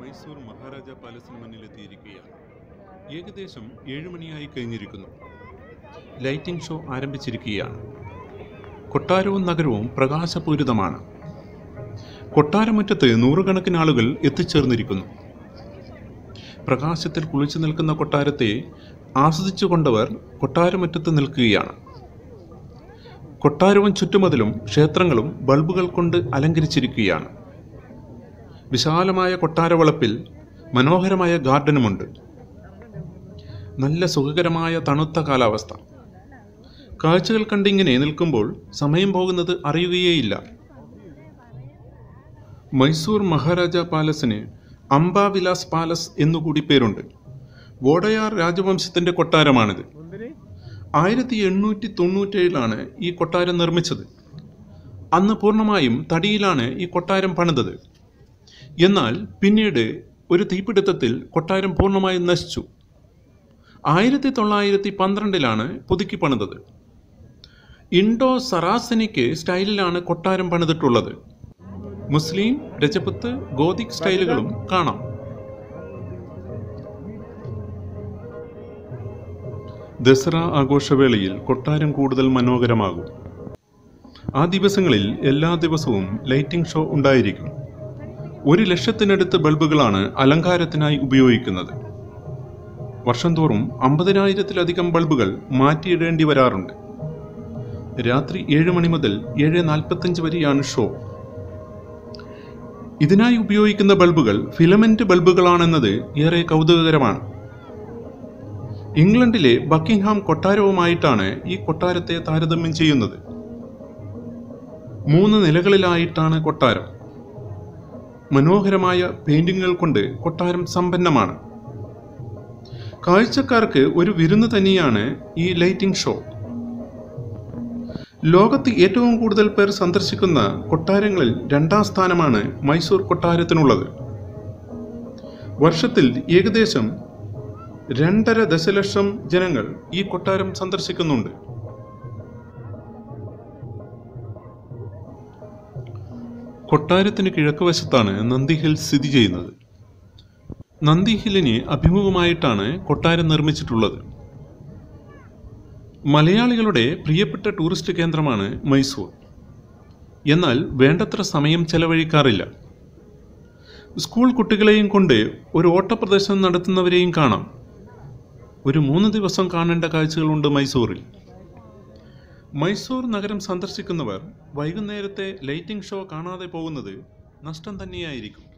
മൈസൂർ മഹാരാജ പാലസിന് മുന്നിലെത്തിയിരിക്കുകയാണ് ഏകദേശം ഏഴുമണിയായി കഴിഞ്ഞിരിക്കുന്നു lighting show ആരംഭിച്ചിരിക്കുകയാണ് കൊട്ടാരവും നഗരവും പ്രകാശപൂരിതമാണ് കൊട്ടാരമുറ്റത്ത് നൂറുകണക്കിന് ആളുകൾ എത്തിച്ചേർന്നിരിക്കുന്നു പ്രകാശത്തിൽ കുളിച്ചു നിൽക്കുന്ന കൊട്ടാരത്തെ ആസ്വദിച്ചു കൊണ്ടവർ കൊട്ടാരമുറ്റത്ത് നിൽക്കുകയാണ് കൊട്ടാരവും ചുറ്റുമതിലും ക്ഷേത്രങ്ങളും ബൾബുകൾ കൊണ്ട് അലങ്കരിച്ചിരിക്കുകയാണ് വിശാലമായ കൊട്ടാരവളപ്പിൽ മനോഹരമായ ഗാർഡനുമുണ്ട് നല്ല സുഖകരമായ തണുത്ത കാലാവസ്ഥ കാഴ്ചകൾ കണ്ടിങ്ങനെ നിൽക്കുമ്പോൾ സമയം പോകുന്നത് അറിയുകയേയില്ല മൈസൂർ മഹാരാജ പാലസിന് അംബാവിലാസ് പാലസ് എന്നുകൂടി പേരുണ്ട് വോഡയാർ രാജവംശത്തിന്റെ കൊട്ടാരമാണിത് ആയിരത്തി എണ്ണൂറ്റി തൊണ്ണൂറ്റേഴിലാണ് ഈ കൊട്ടാരം നിർമ്മിച്ചത് അന്ന് പൂർണ്ണമായും തടിയിലാണ് ഈ കൊട്ടാരം പണിതത് എന്നാൽ പിന്നീട് ഒരു തീപിടുത്തത്തിൽ കൊട്ടാരം പൂർണ്ണമായും നശിച്ചു ആയിരത്തി തൊള്ളായിരത്തി പന്ത്രണ്ടിലാണ് പുതുക്കി പണിതത് ഇൻഡോ സറാസനിക്ക് സ്റ്റൈലിലാണ് കൊട്ടാരം പണിതിട്ടുള്ളത് മുസ്ലിം രജപുത്ത് ഗോതിക് സ്റ്റൈലുകളും കാണാം ദസറ ആഘോഷവേളയിൽ കൊട്ടാരം കൂടുതൽ മനോഹരമാകും ആ ദിവസങ്ങളിൽ എല്ലാ ദിവസവും ലൈറ്റിംഗ് ഷോ ഉണ്ടായിരിക്കും ഒരു ലക്ഷത്തിനടുത്ത് ബൾബുകളാണ് അലങ്കാരത്തിനായി ഉപയോഗിക്കുന്നത് വർഷം തോറും അമ്പതിനായിരത്തിലധികം ബൾബുകൾ മാറ്റിയിടേണ്ടി വരാറുണ്ട് രാത്രി ഏഴ് മണി മുതൽ ഏഴ് നാൽപ്പത്തഞ്ച് വരെയാണ് ഷോ ഇതിനായി ഉപയോഗിക്കുന്ന ബൾബുകൾ ഫിലമെന്റ് ബൾബുകളാണെന്നത് ഏറെ കൗതുകകരമാണ് ഇംഗ്ലണ്ടിലെ ബക്കിംഗ്ഹാം കൊട്ടാരവുമായിട്ടാണ് ഈ കൊട്ടാരത്തെ താരതമ്യം ചെയ്യുന്നത് മൂന്ന് നിലകളിലായിട്ടാണ് കൊട്ടാരം മനോഹരമായ പെയിന്റിങ്ങുകൾ കൊണ്ട് കൊട്ടാരം സമ്പന്നമാണ് കാഴ്ചക്കാർക്ക് ഒരു വിരുന്ന് തന്നെയാണ് ഈ ലൈറ്റിംഗ് ഷോ ലോകത്ത് ഏറ്റവും കൂടുതൽ പേർ സന്ദർശിക്കുന്ന കൊട്ടാരങ്ങളിൽ രണ്ടാം സ്ഥാനമാണ് മൈസൂർ കൊട്ടാരത്തിനുള്ളത് വർഷത്തിൽ ഏകദേശം രണ്ടര ദശലക്ഷം ജനങ്ങൾ ഈ കൊട്ടാരം സന്ദർശിക്കുന്നുണ്ട് കൊട്ടാരത്തിന് കിഴക്കുവശത്താണ് നന്ദി ഹിൽ സ്ഥിതി ചെയ്യുന്നത് നന്ദി ഹില്ലിന് അഭിമുഖമായിട്ടാണ് കൊട്ടാരം നിർമ്മിച്ചിട്ടുള്ളത് മലയാളികളുടെ പ്രിയപ്പെട്ട ടൂറിസ്റ്റ് കേന്ദ്രമാണ് മൈസൂർ എന്നാൽ വേണ്ടത്ര സമയം ചെലവഴിക്കാറില്ല സ്കൂൾ കുട്ടികളെയും കൊണ്ട് ഒരു ഓട്ടപ്രദർശനം നടത്തുന്നവരെയും കാണാം ഒരു മൂന്ന് ദിവസം കാണേണ്ട കാഴ്ചകളുണ്ട് മൈസൂറിൽ മൈസൂർ നഗരം സന്ദർശിക്കുന്നവർ വൈകുന്നേരത്തെ ലൈറ്റിംഗ് ഷോ കാണാതെ പോകുന്നത് നഷ്ടം തന്നെയായിരിക്കും